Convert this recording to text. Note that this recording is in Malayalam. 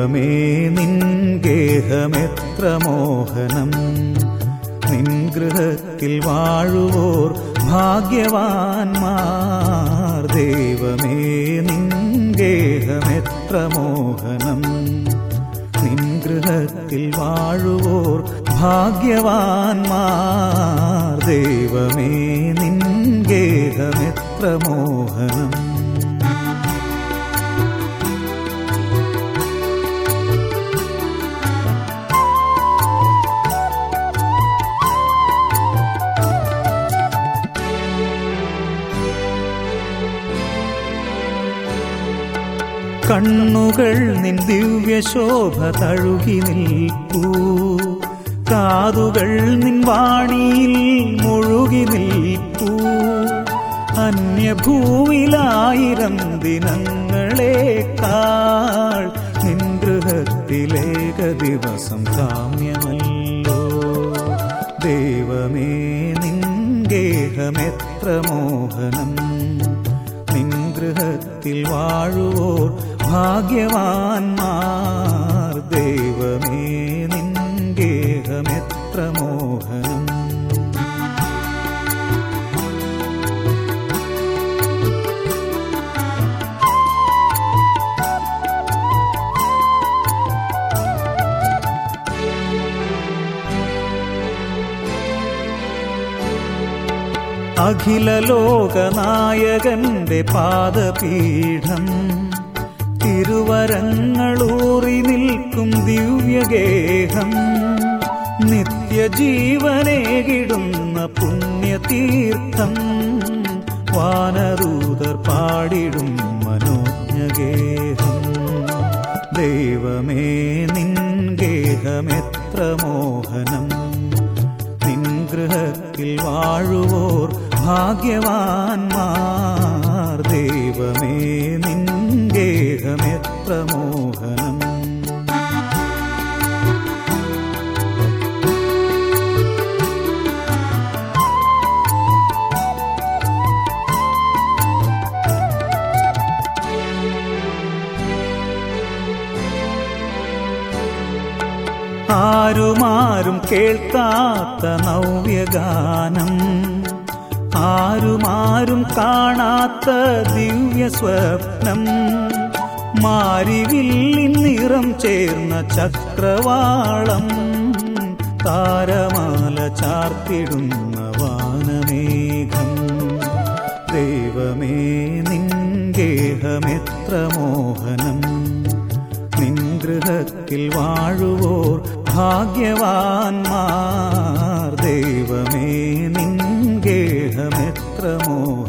ദൈവമേ നിൻ ഗേഹമെത്ര മോഹനം നിൻ ഗൃഹത്തിൽ വാഴുവോർ ഭാഗ്യവാന്മാർ ദൈവമേ നിൻ ഗേഹമെത്ര മോഹനം നിൻ ഗൃഹത്തിൽ വാഴുവോർ ഭാഗ്യവാന്മാർ ദൈവമേ നിൻ ഗേഹമെത്ര മോഹനം കണ്ണുകൾ നിൻ ദിവ്യശോഭ തഴുകി നിൽപ്പൂ കാതുകൾ നിൻ വാണിയിൽ മുഴുകി നിൽപ്പൂ അന്യഭൂവിലായിരം ദിനങ്ങളേക്കാൾ നിൻ ഗൃഹത്തിലേക ദിവസം കാമ്യമല്ലോ ദൈവമേ നിൻ ഗേഹമെത്ര മോഹനം നിൻ ഗൃഹത്തിൽ വാഴുവോർ ഭാഗ്യവാന്മാർ ദൈവമേ നിൻ ഗേഹമെത്ര മോഹനം അഖില ലോകനായകന്റെ പാദപീഠം തിരുവരങ്ങളൂറി നിൽക്കും ദിവ്യഗേഹം നിത്യജീവനേകിടുന്ന പുണ്യതീർത്ഥം വാനദൂതർ പാടിടും മനോജ്ഞഗേഹം ദൈവമേ നിൻ ഗേഹമെത്ര മോഹനം നിൻ ഗൃഹത്തിൽ വാഴുവോർ ഭാഗ്യവാന്മാർ ദൈവമേ നിൻ ഗേഹമെത്ര മോഹനം ആരുമാരും കേൾക്കാത്ത നവ്യഗാനം ആരുമാരും കാണാത്ത ദിവ്യ സ്വപ്നം മാരിവില്ലിൻ നിറം ചേർന്ന ചക്രവാളം താരമാല ചാർത്തിടുന്ന വാനമേഘം ദൈവമേ നിൻ ഗേഹമെത്ര മോഹനം നിൻ ഗൃഹത്തിൽ വാഴുവോർ ഭാഗ്യവാന്മാർ ദൈവമേ നിൻ ഗേഹമെത്ര മോഹനം